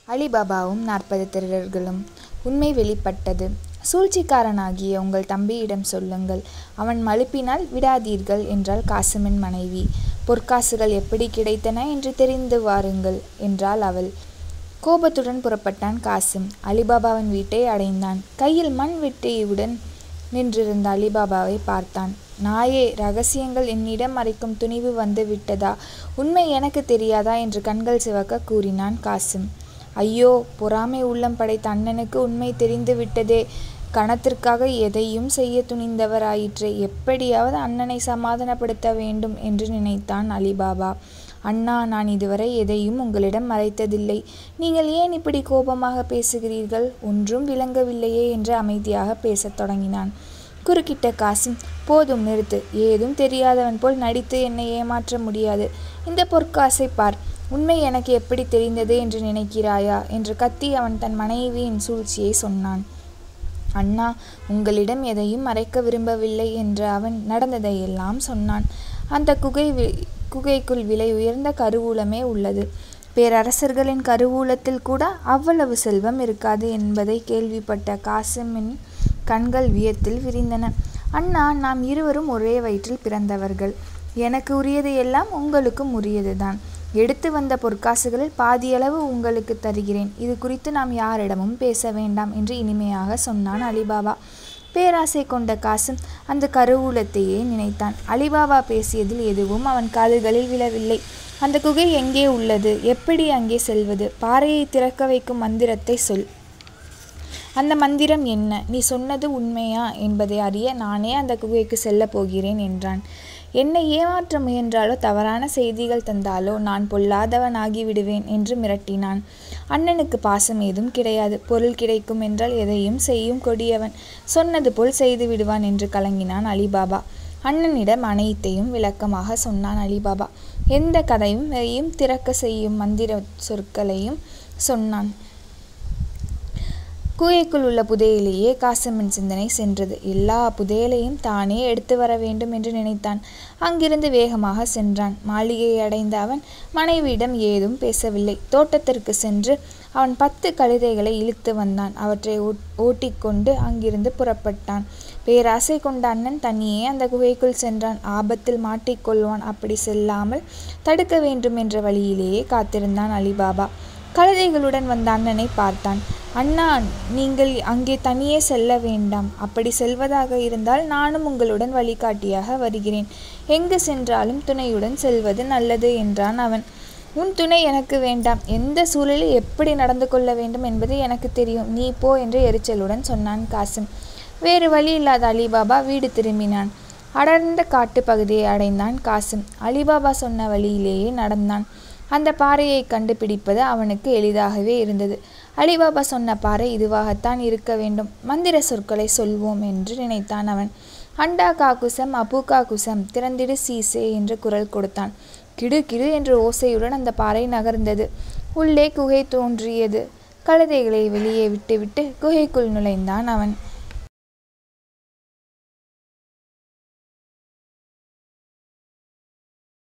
அலிபாபாவும் நாற்பது திருடர்களும் உண்மை வெளிப்பட்டது சூழ்ச்சிக்காரனாகிய உங்கள் தம்பியிடம் சொல்லுங்கள் அவன் மழுப்பினால் விடாதீர்கள் என்றாள் காசிமின் மனைவி பொற்காசுகள் எப்படி கிடைத்தன என்று தெரிந்து வாருங்கள் என்றாள் அவள் கோபத்துடன் புறப்பட்டான் காசிம் அலிபாபாவின் வீட்டை அடைந்தான் கையில் மண் வெட்டியுடன் நின்றிருந்த அலிபாபாவை பார்த்தான் நாயே ரகசியங்கள் என்னிடம் மறைக்கும் துணிவு வந்து விட்டதா உண்மை எனக்கு தெரியாதா என்று கண்கள் சிவக்க கூறினான் காசிம் ஐயோ பொறாமை உள்ளம் படைத்த அண்ணனுக்கு உண்மை தெரிந்து விட்டதே கணத்திற்காக எதையும் செய்ய துணிந்தவராயிற்றே எப்படியாவது அண்ணனை சமாதானப்படுத்த வேண்டும் என்று நினைத்தான் அலிபாபா அண்ணா நான் இதுவரை எதையும் உங்களிடம் மறைத்ததில்லை நீங்கள் ஏன் இப்படி கோபமாக பேசுகிறீர்கள் ஒன்றும் விளங்கவில்லையே என்று அமைதியாக பேசத் தொடங்கினான் குறுக்கிட்ட காசிம் போதும் நிறுத்து ஏதும் தெரியாதவன் போல் நடித்து என்னை ஏமாற்ற முடியாது இந்த பொற்காசை பார் உண்மை எனக்கு எப்படி தெரிந்தது என்று நினைக்கிறாயா என்று கத்தி அவன் தன் மனைவியின் சூழ்ச்சியை சொன்னான் அண்ணா உங்களிடம் எதையும் மறைக்க விரும்பவில்லை என்று அவன் நடந்ததையெல்லாம் சொன்னான் அந்த குகை குகைக்குள் விலை உயர்ந்த கருவூலமே உள்ளது பேரரசர்களின் கருவூலத்தில் கூட அவ்வளவு செல்வம் இருக்காது என்பதை கேள்விப்பட்ட காசிமின் கண்கள் வியத்தில் விரிந்தன அண்ணா நாம் இருவரும் ஒரே வயிற்றில் பிறந்தவர்கள் எனக்கு உரியது எல்லாம் உங்களுக்கும் உரியதுதான் எடுத்து வந்த பொற்காசுகளில் பாதியளவு உங்களுக்கு தருகிறேன் இது குறித்து நாம் யாரிடமும் பேச வேண்டாம் என்று இனிமையாக சொன்னான் அலிபாபா பேராசை கொண்ட காசும் அந்த கருவூலத்தையே நினைத்தான் அலிபாபா பேசியதில் எதுவும் அவன் காதுகளில் விழவில்லை அந்த குகை எங்கே உள்ளது எப்படி அங்கே செல்வது பாறையை திறக்க வைக்கும் மந்திரத்தை சொல் அந்த மந்திரம் என்ன நீ சொன்னது உண்மையா என்பதை அறிய நானே அந்த குகைக்கு செல்லப் போகிறேன் என்றான் என்னை ஏமாற்ற முயன்றாலோ தவறான செய்திகள் தந்தாலோ நான் பொல்லாதவன் ஆகிவிடுவேன் என்று மிரட்டினான் அண்ணனுக்கு பாசம் ஏதும் கிடையாது பொருள் கிடைக்கும் என்றால் எதையும் செய்யும் கொடியவன் சொன்னது போல் செய்து விடுவான் என்று கலங்கினான் அலிபாபா அண்ணனிடம் அனைத்தையும் விளக்கமாக சொன்னான் அலிபாபா எந்த கதையும் திறக்க செய்யும் மந்திர சொற்களையும் சொன்னான் குகைக்குள் உள்ள புதையலையே காசமின் சிந்தனை சென்றது எல்லா புதையலையும் தானே எடுத்து வர வேண்டும் என்று நினைத்தான் அங்கிருந்து வேகமாக சென்றான் மாளிகையை அடைந்த அவன் மனைவியிடம் ஏதும் பேசவில்லை தோட்டத்திற்கு சென்று அவன் பத்து கழுதைகளை இழுத்து வந்தான் அவற்றை ஓட்டிக்கொண்டு அங்கிருந்து புறப்பட்டான் பேராசை கொண்ட அண்ணன் தனியே அந்த குகைக்குள் சென்றான் ஆபத்தில் மாட்டிக்கொள்வான் அப்படி செல்லாமல் தடுக்க வேண்டும் என்ற வழியிலேயே காத்திருந்தான் அலிபாபா கழுதைகளுடன் வந்த அண்ணனை பார்த்தான் அண்ணா நீங்கள் அங்கே தனியே செல்ல வேண்டாம் அப்படி செல்வதாக இருந்தால் நானும் உங்களுடன் வழிகாட்டியாக வருகிறேன் எங்கு சென்றாலும் துணையுடன் செல்வது நல்லது என்றான் அவன் உன் துணை எனக்கு வேண்டாம் எந்த சூழலில் எப்படி நடந்து கொள்ள வேண்டும் என்பது எனக்கு தெரியும் நீ போ என்று எரிச்சலுடன் சொன்னான் காசிம் வேறு வழி இல்லாத அலிபாபா வீடு திரும்பினான் அடர்ந்த காட்டு பகுதியை அடைந்தான் காசிம் அலிபாபா சொன்ன வழியிலேயே நடந்தான் அந்த பாறையை கண்டுபிடிப்பது அவனுக்கு எளிதாகவே இருந்தது அலிபாபா சொன்ன பாறை இதுவாகத்தான் இருக்க வேண்டும் மந்திர சொற்களை சொல்வோம் என்று நினைத்தான் அவன் அண்டா காக்குசம் அபு காக்குசம் திறந்திடு சீசே என்று குரல் கொடுத்தான் கிடு கிடு என்ற ஓசையுடன் அந்த பாறை நகர்ந்தது உள்ளே குகை தோன்றியது கழுதைகளை வெளியே விட்டுவிட்டு குகைக்குள் நுழைந்தான் அவன்